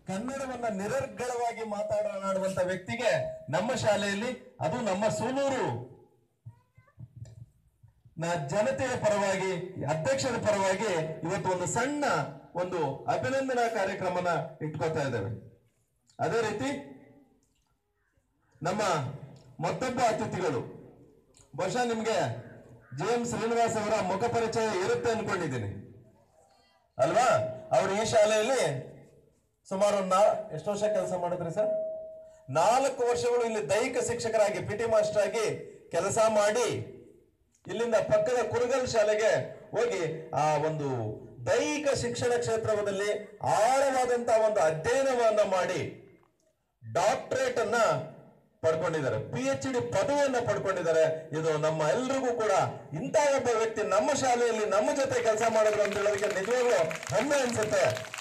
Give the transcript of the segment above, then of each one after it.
ಕನ್ನಡವನ್ನ ನಿರರ್ಗಳವಾಗಿ ಮಾತಾಡನಾಡುವಂತ ವ್ಯಕ್ತಿಗೆ ನಮ್ಮ ಶಾಲೆಯಲ್ಲಿ ಅದು ನಮ್ಮ ಸೂಲೂರು ನಾ ಜನತೆಯ ಪರವಾಗಿ ಅಧ್ಯಕ್ಷರ ಪರವಾಗಿ ಇವತ್ತು ಒಂದು ಸಣ್ಣ ಒಂದು ಅಭಿನಂದನಾ ಕಾರ್ಯಕ್ರಮನ ಇಟ್ಕೋತಾ ಇದ್ದೇವೆ ಅದೇ ರೀತಿ ನಮ್ಮ ಮತ್ತೊಬ್ಬ ಅತಿಥಿಗಳು ಬಹುಶಃ ನಿಮ್ಗೆ ಜೆ ಎಂ ಶ್ರೀನಿವಾಸ್ ಅವರ ಮುಖ ಪರಿಚಯ ಇರುತ್ತೆ ಅನ್ಕೊಂಡಿದ್ದೀನಿ ಅಲ್ವಾ ಅವರು ಈ ಶಾಲೆಯಲ್ಲಿ ಸುಮಾರು ಒಂದು ನಾ ಎಷ್ಟು ವರ್ಷ ಕೆಲಸ ಮಾಡಿದ್ರಿ ಸರ್ ನಾಲ್ಕು ವರ್ಷಗಳು ಇಲ್ಲಿ ದೈಹಿಕ ಶಿಕ್ಷಕರಾಗಿ ಪಿ ಟಿ ಮಾಸ್ಟರ್ ಆಗಿ ಕೆಲಸ ಮಾಡಿ ಇಲ್ಲಿಂದ ಪಕ್ಕದ ಕುರುಗಲ್ ಶಾಲೆಗೆ ಹೋಗಿ ಆ ಒಂದು ದೈಹಿಕ ಶಿಕ್ಷಣ ಕ್ಷೇತ್ರದಲ್ಲಿ ಆಳವಾದಂತಹ ಒಂದು ಅಧ್ಯಯನವನ್ನ ಮಾಡಿ ಡಾಕ್ಟರೇಟ್ ಅನ್ನ ಪಡ್ಕೊಂಡಿದ್ದಾರೆ ಪಿ ಎಚ್ ಡಿ ಪದವಿಯನ್ನ ಪಡ್ಕೊಂಡಿದ್ದಾರೆ ಇದು ನಮ್ಮ ಎಲ್ರಿಗೂ ಕೂಡ ಇಂತಹ ಒಬ್ಬ ವ್ಯಕ್ತಿ ನಮ್ಮ ಶಾಲೆಯಲ್ಲಿ ನಮ್ಮ ಜೊತೆ ಕೆಲಸ ಮಾಡಿದ್ರು ಅಂತ ಹೇಳೋದಕ್ಕೆ ನಿಜವಾಗ್ಲೂ ಹೆಮ್ಮೆ ಅನ್ಸುತ್ತೆ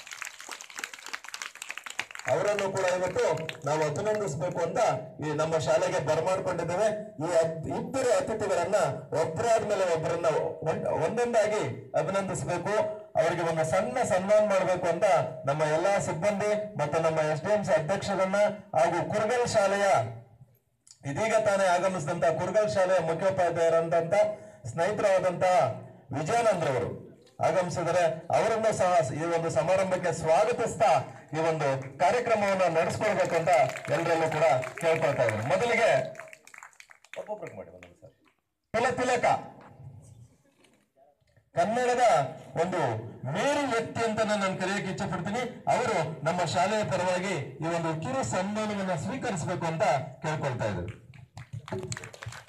ಅವರನ್ನು ಕೂಡ ಇವತ್ತು ನಾವು ಅಭಿನಂದಿಸಬೇಕು ಅಂತ ಈ ನಮ್ಮ ಶಾಲೆಗೆ ಬರಮಾಡ್ಕೊಂಡಿದ್ದೇವೆ ಈ ಅತ್- ಇಬ್ಬರು ಅತಿಥಿಗಳನ್ನ ಒಬ್ಬರಾದ್ಮೇಲೆ ಒಬ್ಬರನ್ನ ಒಂದ್- ಒಂದೊಂದಾಗಿ ಅಭಿನಂದಿಸಬೇಕು ಅವರಿಗೆ ಒಂದು ಸಣ್ಣ ಸನ್ಮಾನ ಮಾಡಬೇಕು ಅಂತ ನಮ್ಮ ಎಲ್ಲಾ ಸಿಬ್ಬಂದಿ ಮತ್ತು ನಮ್ಮ ಎಸ್ ಡಿ ಎಂ ಸಿ ಅಧ್ಯಕ್ಷರನ್ನ ಹಾಗೂ ಕುರುಗಲ್ ಶಾಲೆಯ ಇದೀಗ ತಾನೇ ಆಗಮಿಸಿದಂತ ಕುರುಗಲ್ ಶಾಲೆಯ ಮುಖ್ಯೋಪಾಧ್ಯಾಯರಂತ ಸ್ನೇಹಿತರಾದಂತಹ ವಿಜಯಾನಂದ್ರವರು ಆಗಮಿಸಿದರೆ ಅವರನ್ನು ಸಹ ಈ ಒಂದು ಸಮಾರಂಭಕ್ಕೆ ಸ್ವಾಗತಿಸ್ತಾ ಈ ಒಂದು ಕಾರ್ಯಕ್ರಮವನ್ನು ನಡೆಸ್ಕೊಳ್ಬೇಕು ಅಂತ ಎಲ್ಲರಲ್ಲೂ ಕೂಡ ಕೇಳ್ಕೊಳ್ತಾ ಇದ್ದಾರೆ ಮೊದಲಿಗೆ ಒಬ್ಬೊಬ್ರಿಗೆ ಮಾಡಿ ಒಂದೊಂದು ಸರ್ ಕುಲ ತಿಲಕ ಕನ್ನಡದ ಒಂದು ಮೇರು ವ್ಯಕ್ತಿ ಅಂತ ನಾನು ಕರೆಯಕ್ಕೆ ಇಚ್ಛೆ ಪಡ್ತೀನಿ ಅವರು ನಮ್ಮ ಶಾಲೆಯ ಪರವಾಗಿ ಈ ಒಂದು ಕಿರು ಸನ್ಮಾನವನ್ನ ಸ್ವೀಕರಿಸಬೇಕು ಅಂತ ಕೇಳ್ಕೊಳ್ತಾ ಇದ್ದಾರೆ